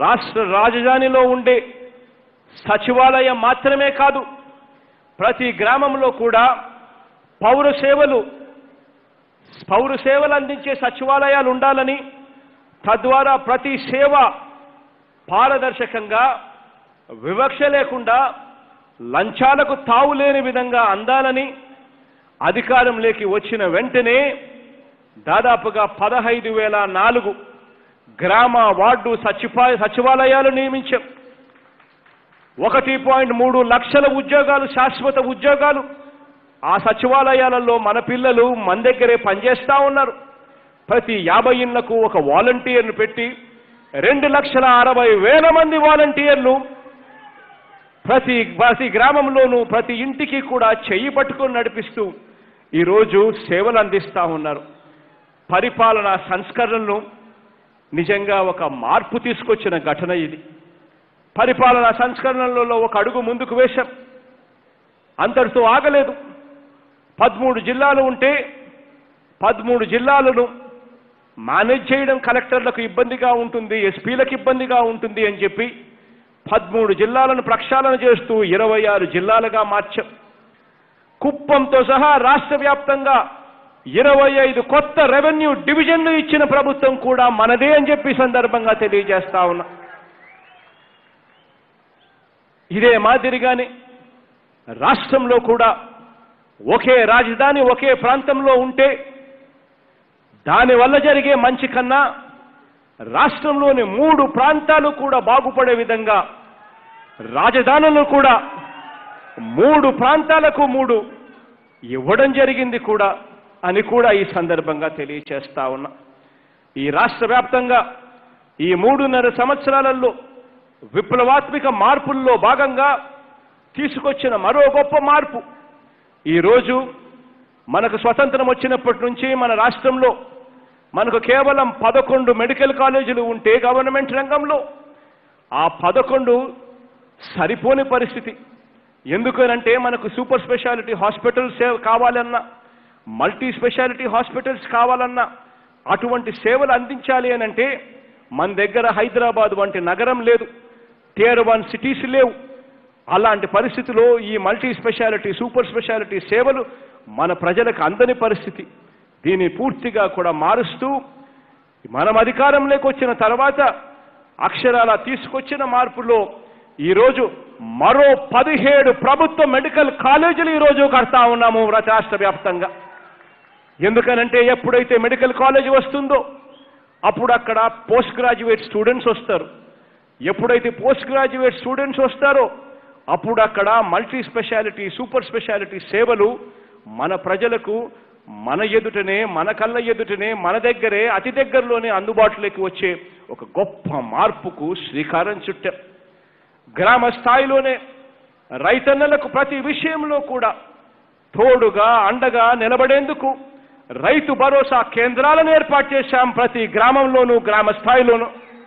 రాష్ట్ర రాజధానిలో ఉండే సచివాలయం మాత్రమే కాదు ప్రతి గ్రామంలో కూడా పౌర సేవలు పౌర సేవలు అందించే సచివాలయాలు ఉండాలని తద్వారా ప్రతి సేవ పారదర్శకంగా వివక్ష లేకుండా లంచాలకు తావు లేని విధంగా అందాలని అధికారంలోకి వచ్చిన వెంటనే దాదాపుగా పదహైదు వేల నాలుగు గ్రామ వార్డు సచిపా సచివాలయాలు నియమించాం ఒకటి పాయింట్ మూడు లక్షల ఉద్యోగాలు శాశ్వత ఉద్యోగాలు ఆ సచివాలయాలలో మన పిల్లలు మన దగ్గరే పనిచేస్తా ఉన్నారు ప్రతి యాభై ఇళ్లకు ఒక వాలంటీర్ను పెట్టి రెండు లక్షల అరవై వేల మంది వాలంటీర్లు ప్రతి ప్రతి గ్రామంలోనూ ప్రతి ఇంటికి కూడా చెయ్యి పట్టుకొని నడిపిస్తూ ఈరోజు సేవలు అందిస్తా ఉన్నారు పరిపాలనా సంస్కరణలు నిజంగా ఒక మార్పు తీసుకొచ్చిన ఘటన ఇది పరిపాలనా సంస్కరణలలో ఒక అడుగు ముందుకు వేశాం అంతటితో ఆగలేదు పదమూడు జిల్లాలు ఉంటే పదమూడు జిల్లాలను మేనేజ్ చేయడం కలెక్టర్లకు ఇబ్బందిగా ఉంటుంది ఎస్పీలకు ఇబ్బందిగా ఉంటుంది అని చెప్పి పదమూడు జిల్లాలను ప్రక్షాళన చేస్తూ ఇరవై ఆరు జిల్లాలుగా మార్చాం కుప్పంతో సహా రాష్ట్ర వ్యాప్తంగా ఇరవై ఐదు కొత్త రెవెన్యూ డివిజన్లు ఇచ్చిన ప్రభుత్వం కూడా మనదే అని చెప్పి ఈ సందర్భంగా తెలియజేస్తా ఉన్నా ఇదే మాదిరిగానే రాష్ట్రంలో కూడా ఒకే రాజధాని ఒకే ప్రాంతంలో ఉంటే దానివల్ల జరిగే మంచి కన్నా రాష్ట్రంలోని మూడు ప్రాంతాలు కూడా బాగుపడే విధంగా రాజధానులు కూడా మూడు ప్రాంతాలకు మూడు ఇవ్వడం జరిగింది కూడా అని కూడా ఈ సందర్భంగా తెలియచేస్తా ఉన్నా ఈ రాష్ట్ర వ్యాప్తంగా ఈ మూడున్నర సంవత్సరాలలో విప్లవాత్మిక మార్పుల్లో భాగంగా తీసుకొచ్చిన మరో గొప్ప మార్పు ఈరోజు మనకు స్వతంత్రం వచ్చినప్పటి నుంచి మన రాష్ట్రంలో మనకు కేవలం పదకొండు మెడికల్ కాలేజీలు ఉంటే గవర్నమెంట్ రంగంలో ఆ పదకొండు సరిపోని పరిస్థితి ఎందుకనంటే మనకు సూపర్ స్పెషాలిటీ హాస్పిటల్స్ కావాలన్నా మల్టీ స్పెషాలిటీ హాస్పిటల్స్ కావాలన్నా అటువంటి సేవలు అందించాలి అని అంటే మన దగ్గర హైదరాబాద్ వంటి నగరం లేదు టియర్ వన్ సిటీస్ లేవు అలాంటి పరిస్థితిలో ఈ మల్టీ స్పెషాలిటీ సూపర్ స్పెషాలిటీ సేవలు మన ప్రజలకు అందని పరిస్థితి దీన్ని పూర్తిగా కూడా మారుస్తూ మనం అధికారంలోకి వచ్చిన తర్వాత అక్షరాల తీసుకొచ్చిన మార్పులో ఈరోజు మరో పదిహేడు ప్రభుత్వ మెడికల్ కాలేజీలు ఈరోజు కడతా ఉన్నాము రాష్ట్ర వ్యాప్తంగా ఎందుకనంటే ఎప్పుడైతే మెడికల్ కాలేజ్ వస్తుందో అప్పుడు అక్కడ పోస్ట్ గ్రాడ్యుయేట్ స్టూడెంట్స్ వస్తారు ఎప్పుడైతే పోస్ట్ గ్రాడ్యుయేట్ స్టూడెంట్స్ వస్తారో అప్పుడు అక్కడ మల్టీ స్పెషాలిటీ సూపర్ స్పెషాలిటీ సేవలు మన ప్రజలకు మన ఎదుటనే మన కళ్ళ ఎదుటనే మన దగ్గరే అతి దగ్గరలోనే అందుబాటులోకి వచ్చే ఒక గొప్ప మార్పుకు శ్రీకారం చుట్టాం గ్రామ స్థాయిలోనే రైతన్నలకు ప్రతి విషయంలో కూడా తోడుగా అండగా నిలబడేందుకు రైతు భరోసా కేంద్రాలను ఏర్పాటు చేశాం ప్రతి గ్రామంలోనూ గ్రామ స్థాయిలోనూ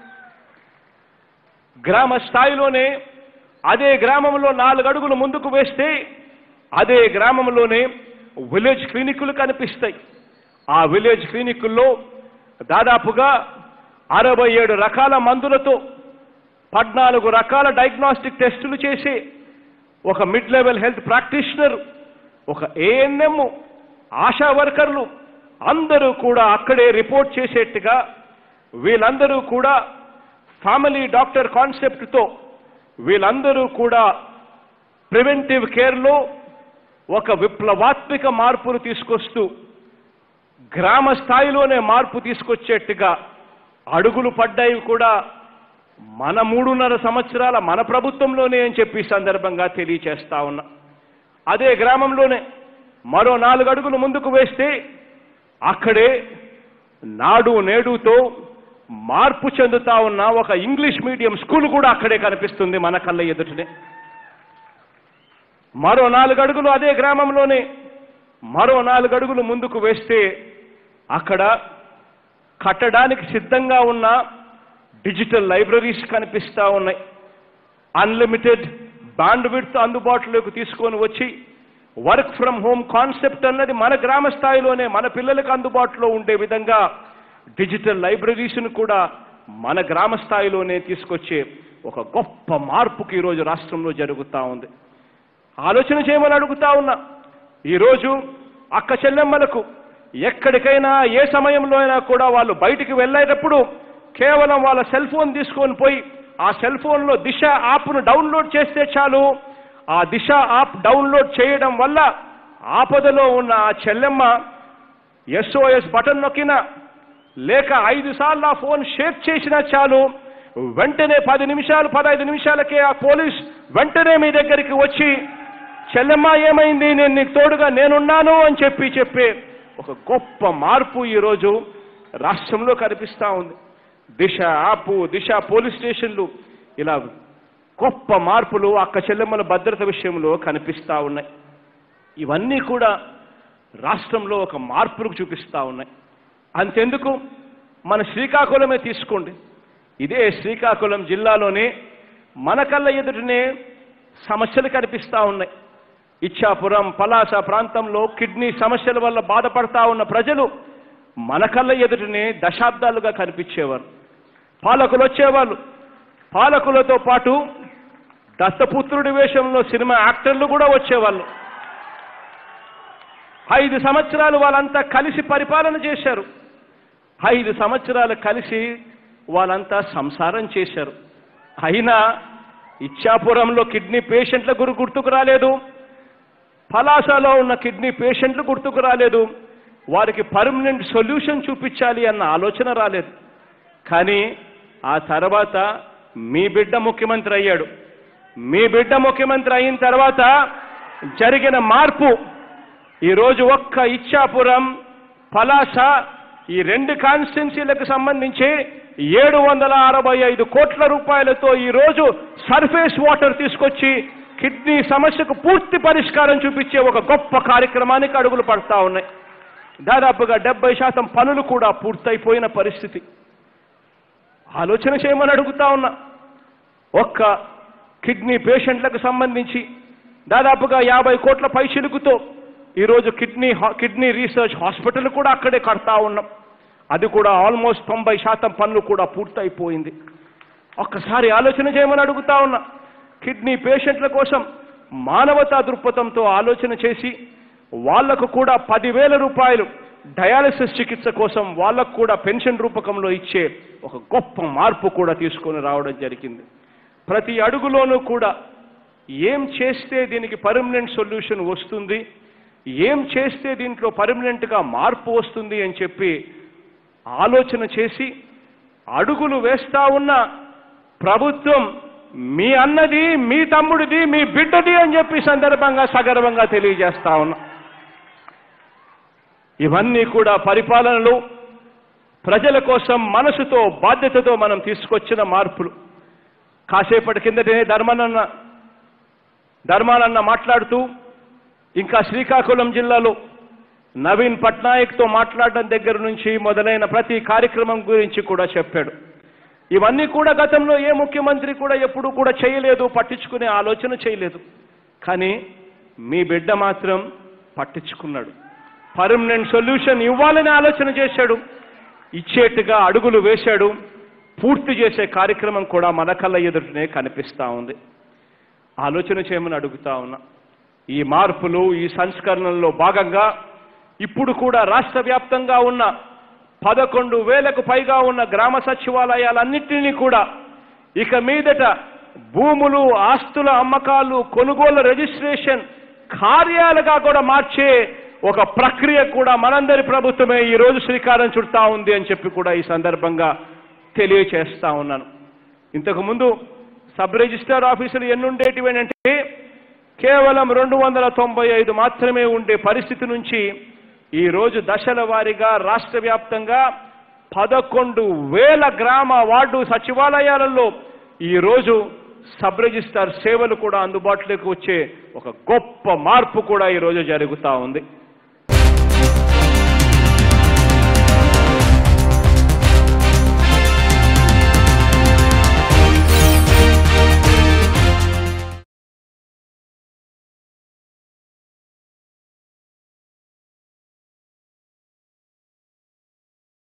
గ్రామ స్థాయిలోనే అదే గ్రామంలో నాలుగు అడుగులు ముందుకు వేస్తే అదే గ్రామంలోనే విలేజ్ క్లినిక్లు కనిపిస్తాయి ఆ విలేజ్ క్లినిక్ల్లో దాదాపుగా అరవై ఏడు రకాల మందులతో పద్నాలుగు రకాల డయాగ్నోస్టిక్ టెస్టులు చేసి ఒక మిడ్ లెవెల్ హెల్త్ ప్రాక్టీషనర్ ఒక ఏఎన్ఎం ఆశా వర్కర్లు అందరూ కూడా అక్కడే రిపోర్ట్ చేసేట్టుగా వీళ్ళందరూ కూడా ఫ్యామిలీ డాక్టర్ కాన్సెప్ట్తో వీళ్ళందరూ కూడా ప్రివెంటివ్ కేర్లో ఒక విప్లవాత్మిక మార్పును తీసుకొస్తూ గ్రామ స్థాయిలోనే మార్పు తీసుకొచ్చేట్టుగా అడుగులు పడ్డాయి కూడా మన మూడున్నర సంవత్సరాల మన ప్రభుత్వంలోనే అని చెప్పి ఈ సందర్భంగా తెలియచేస్తా ఉన్నా అదే గ్రామంలోనే మరో నాలుగు అడుగులు ముందుకు వేస్తే అక్కడే నాడు నేడుతో మార్పు చెందుతా ఉన్న ఒక ఇంగ్లీష్ మీడియం స్కూల్ కూడా అక్కడే కనిపిస్తుంది మన కళ్ళ ఎదుటనే మరో నాలుగు అడుగులు అదే గ్రామంలోనే మరో నాలుగు అడుగులు ముందుకు వేస్తే అక్కడ కట్టడానికి సిద్ధంగా ఉన్న డిజిటల్ లైబ్రరీస్ కనిపిస్తా ఉన్నాయి అన్లిమిటెడ్ బ్యాండ్ విడ్త్ అందుబాటులోకి తీసుకొని వచ్చి వర్క్ ఫ్రమ్ హోమ్ కాన్సెప్ట్ అన్నది మన గ్రామ స్థాయిలోనే మన పిల్లలకు అందుబాటులో ఉండే విధంగా డిజిటల్ లైబ్రరీస్ను కూడా మన గ్రామ స్థాయిలోనే తీసుకొచ్చే ఒక గొప్ప మార్పుకి ఈరోజు రాష్ట్రంలో జరుగుతూ ఉంది ఆలోచన చేయమని అడుగుతా ఉన్నా ఈరోజు అక్క చెల్లెమ్మలకు ఎక్కడికైనా ఏ సమయంలో అయినా కూడా వాళ్ళు బయటికి వెళ్ళేటప్పుడు కేవలం వాళ్ళ సెల్ ఫోన్ తీసుకొని పోయి ఆ సెల్ ఫోన్లో దిశ యాప్ను డౌన్లోడ్ చేస్తే చాలు ఆ దిశ యాప్ డౌన్లోడ్ చేయడం వల్ల ఆపదలో ఉన్న ఆ చెల్లెమ్మ ఎస్ఓఎస్ బటన్ నొక్కినా లేక ఐదు సార్లు ఆ ఫోన్ షేక్ చేసినా చాలు వెంటనే పది నిమిషాలు పదహైదు నిమిషాలకే ఆ పోలీస్ వెంటనే మీ దగ్గరికి వచ్చి చెల్లెమ్మ ఏమైంది నేను నీకు తోడుగా నేనున్నాను అని చెప్పి చెప్పే ఒక గొప్ప మార్పు ఈరోజు రాష్ట్రంలో కనిపిస్తా ఉంది దిశ ఆపు దిశ పోలీస్ స్టేషన్లు ఇలా గొప్ప మార్పులు అక్క చెల్లెమ్మల భద్రత విషయంలో కనిపిస్తా ఉన్నాయి ఇవన్నీ కూడా రాష్ట్రంలో ఒక మార్పును చూపిస్తా ఉన్నాయి అంతెందుకు మన శ్రీకాకుళమే తీసుకోండి ఇదే శ్రీకాకుళం జిల్లాలోనే మన కళ్ళ ఎదుటనే సమస్యలు కనిపిస్తా ఉన్నాయి ఇచ్చాపురం పలాస ప్రాంతంలో కిడ్నీ సమస్యల వల్ల బాధపడతా ఉన్న ప్రజలు మన కళ్ళ ఎదుటనే దశాబ్దాలుగా కనిపించేవారు పాలకులు వచ్చేవాళ్ళు పాలకులతో పాటు దత్తపుత్రుడి వేషంలో సినిమా యాక్టర్లు కూడా వచ్చేవాళ్ళు ఐదు సంవత్సరాలు వాళ్ళంతా కలిసి పరిపాలన చేశారు ఐదు సంవత్సరాలు కలిసి వాళ్ళంతా సంసారం చేశారు అయినా ఇచ్చాపురంలో కిడ్నీ పేషెంట్ల గురి గుర్తుకు రాలేదు పలాసలో ఉన్న కిడ్నీ పేషెంట్లు గుర్తుకు రాలేదు వారికి పర్మనెంట్ సొల్యూషన్ చూపించాలి అన్న ఆలోచన రాలేదు కానీ ఆ తర్వాత మీ బిడ్డ ముఖ్యమంత్రి అయ్యాడు మీ బిడ్డ ముఖ్యమంత్రి అయిన తర్వాత జరిగిన మార్పు ఈరోజు ఒక్క ఇచ్చాపురం పలాస ఈ రెండు కాన్స్టిట్యున్సీలకు సంబంధించి ఏడు వందల అరవై ఐదు కోట్ల రూపాయలతో ఈరోజు సర్ఫేస్ వాటర్ తీసుకొచ్చి కిడ్నీ సమస్యకు పూర్తి పరిష్కారం చూపించే ఒక గొప్ప కార్యక్రమానికి అడుగులు పడతా ఉన్నాయి దాదాపుగా డెబ్బై శాతం పనులు కూడా పూర్తయిపోయిన పరిస్థితి ఆలోచన చేయమని అడుగుతా ఉన్నా ఒక్క కిడ్నీ పేషెంట్లకు సంబంధించి దాదాపుగా యాభై కోట్ల పైచిలుకుతో ఈరోజు కిడ్నీ హా- కిడ్నీ రీసెర్చ్ హాస్పిటల్ కూడా అక్కడే కడతా ఉన్నాం అది కూడా ఆల్మోస్ట్ తొంభై శాతం పనులు కూడా పూర్తయిపోయింది ఒక్కసారి ఆలోచన చేయమని అడుగుతా ఉన్నా కిడ్నీ పేషెంట్ల కోసం మానవతా దృక్పథంతో ఆలోచన చేసి వాళ్లకు కూడా పదివేల రూపాయలు డయాలసిస్ చికిత్స కోసం వాళ్ళకు కూడా పెన్షన్ రూపకంలో ఇచ్చే ఒక గొప్ప మార్పు కూడా తీసుకొని రావడం జరిగింది ప్రతి అడుగులోనూ కూడా ఏం చేస్తే దీనికి పర్మనెంట్ సొల్యూషన్ వస్తుంది ఏం చేస్తే దీంట్లో పర్మనెంట్గా మార్పు వస్తుంది అని చెప్పి ఆలోచన చేసి అడుగులు వేస్తా ఉన్న ప్రభుత్వం మీ అన్నది మీ తమ్ముడిది మీ బిడ్డది అని చెప్పి ఈ సందర్భంగా సగర్వంగా తెలియజేస్తా ఉన్నా ఇవన్నీ కూడా పరిపాలనలు ప్రజల కోసం మనసుతో బాధ్యతతో మనం తీసుకొచ్చిన మార్పులు కాసేపటి కిందటనే ధర్మానన్న ధర్మానన్న మాట్లాడుతూ ఇంకా శ్రీకాకుళం జిల్లాలో నవీన్ పట్నాయక్తో మాట్లాడడం దగ్గర నుంచి మొదలైన ప్రతి కార్యక్రమం గురించి కూడా చెప్పాడు ఇవన్నీ కూడా గతంలో ఏ ముఖ్యమంత్రి కూడా ఎప్పుడూ కూడా చేయలేదు పట్టించుకునే ఆలోచన చేయలేదు కానీ మీ బిడ్డ మాత్రం పట్టించుకున్నాడు పర్మనెంట్ సొల్యూషన్ ఇవ్వాలని ఆలోచన చేశాడు ఇచ్చేట్టుగా అడుగులు వేశాడు పూర్తి చేసే కార్యక్రమం కూడా మన కళ్ళ ఎదుటనే కనిపిస్తా ఉంది ఆలోచన చేయమని అడుగుతా ఉన్నా ఈ మార్పులు ఈ సంస్కరణల్లో భాగంగా ఇప్పుడు కూడా రాష్ట్ర వ్యాప్తంగా ఉన్న పదకొండు వేలకు పైగా ఉన్న గ్రామ సచివాలయాలన్నింటినీ కూడా ఇక మీదట భూములు ఆస్తుల అమ్మకాలు కొనుగోలు రిజిస్ట్రేషన్ కార్యాలుగా కూడా మార్చే ఒక ప్రక్రియ కూడా మనందరి ప్రభుత్వమే ఈ రోజు శ్రీకారం చుడతా ఉంది అని చెప్పి కూడా ఈ సందర్భంగా తెలియచేస్తా ఉన్నాను ఇంతకు ముందు సబ్ రిజిస్టర్ ఆఫీసులు ఎన్నుండేటివి అంటే కేవలం రెండు వందల తొంభై ఐదు మాత్రమే ఉండే పరిస్థితి నుంచి ఈ రోజు దశల వారీగా రాష్ట్ర వ్యాప్తంగా పదకొండు వేల గ్రామ వార్డు సచివాలయాలలో ఈ రోజు సబ్ రిజిస్టార్ సేవలు కూడా అందుబాటులోకి వచ్చే ఒక గొప్ప మార్పు కూడా ఈ రోజు జరుగుతా ఉంది